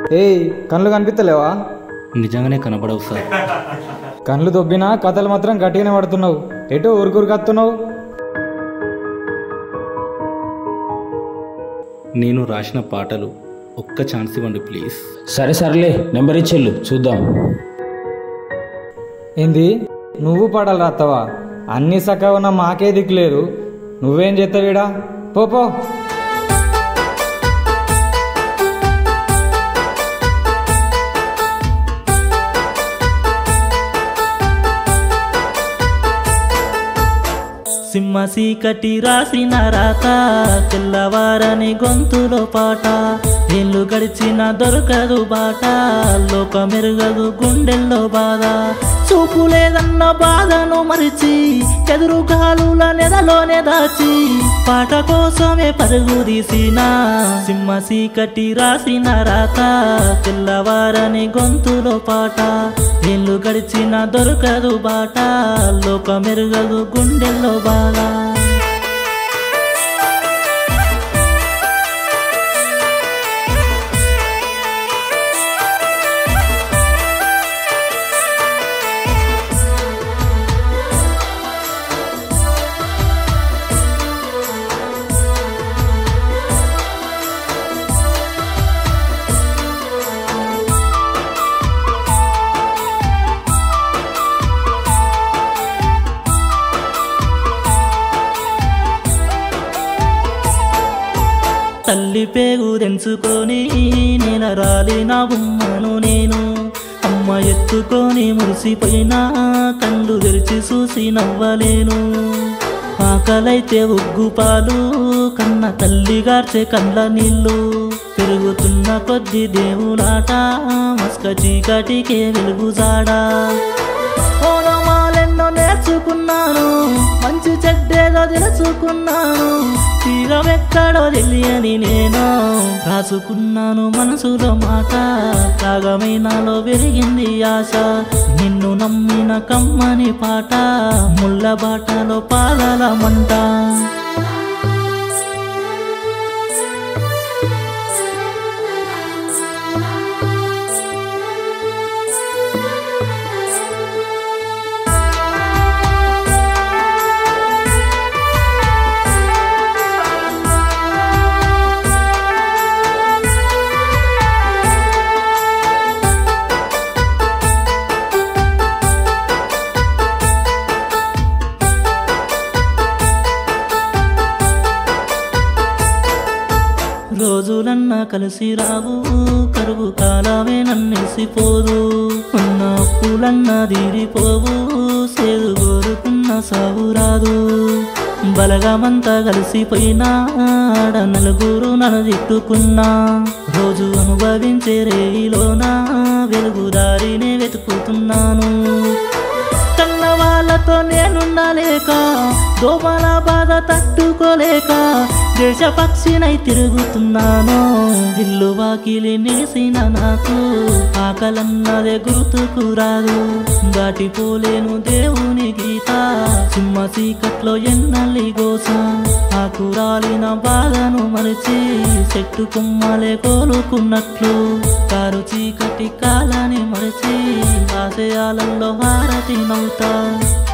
ఏయ్ కళ్ళు కనిపిస్తలేవా నిజంగానే కనబడవు సార్ కళ్ళు దొబ్బినా కథలు మాత్రం గట్టిగానే పడుతున్నావు ఎటు ఊరుకూరు కత్తున్నావు నేను రాసిన పాటలు ఒక్క ఛాన్స్ ఇవ్వండి ప్లీజ్ సరే సర్లే నెంబర్ ఇచ్చెళ్ళు చూద్దాం ఏంది నువ్వు పాడాలి రాస్తావా అన్ని సక్క ఉన్న మాకే దిక్కులేదు నువ్వేం చేస్తావీడా పో పో సింహ సీకటి రాసిన రాత తెల్లవారని గొంతులో పాట ఏళ్ళు గడిచిన దొరకదు బాట లోక మెరుగదు గుండెల్లో బాధ చూపు లేదన్న బాధను మరిచి ఎదురు గాలుల నెదలోనే దాచి పాట కోసమే పరుగు తీసిన సింహ సీకటి రాసిన రాత తెల్లవారని గొంతులో పాట ఏళ్ళు గడిచిన దొరకదు బాట లోక మెరుగదు గుండెల్లో బాధ తల్లి పేగు తెంచుకొని నేల రాలిన బొమ్మను నేను అమ్మ ఎత్తుకొని మురిసిపోయినా కళ్ళు తెరిచి చూసి నవ్వలేను ఆకలైతే ఉగ్గు పాలు కన్న తల్లి గార్చే కళ్ళ నీళ్ళు పెరుగుతున్న కొద్ది దేవులాట మస్క చీకటికే వెలుగు జాడా ఓనమాలెన్నో నేర్చుకున్నాను మంచి చెడ్డేదో తెలుసుకున్నాను తీరమెక్కడో తెలియని నేను రాసుకున్నాను మనసులో మాట రాగమైనాలో పెరిగింది ఆశ నిన్ను నమ్మిన కమ్మని పాట ముళ్ళ బాటలో పాదాల మంట రోజులన్నా కలిసి రావు కరువు కాలమే నన్నేసిపోదు ఉన్న అప్పులన్నా తీరిపోవు సేదు కోరుకున్న సాగు రాదు బలగమంతా కలిసిపోయినా ఆడ నలుగురు నన్ను తిట్టుకున్నా రోజు అనుభవించే రేయిలోనా వెలుగు దారినే వెతుకుతున్నాను కన్న వాళ్ళతో నేనుండలేక దోమల బాధ తట్టుకోలేక దేశ పక్షినై తిరుగుతున్నాను ఇల్లు వాకిలి నిలిసిన నాకు ఆకలన్నదే గుర్తుకు రాదు దాటిపోలేను దేవుని గీత సింహ చీకట్లో ఎన్నల్లి గోస ఆకు రాలిన బాధను మరిచి చెట్టు కొమ్మలే కోలుకున్నట్లు కారు చీకటి కాలని మరిచి ఆశయాలలో హారతి నవ్వుతా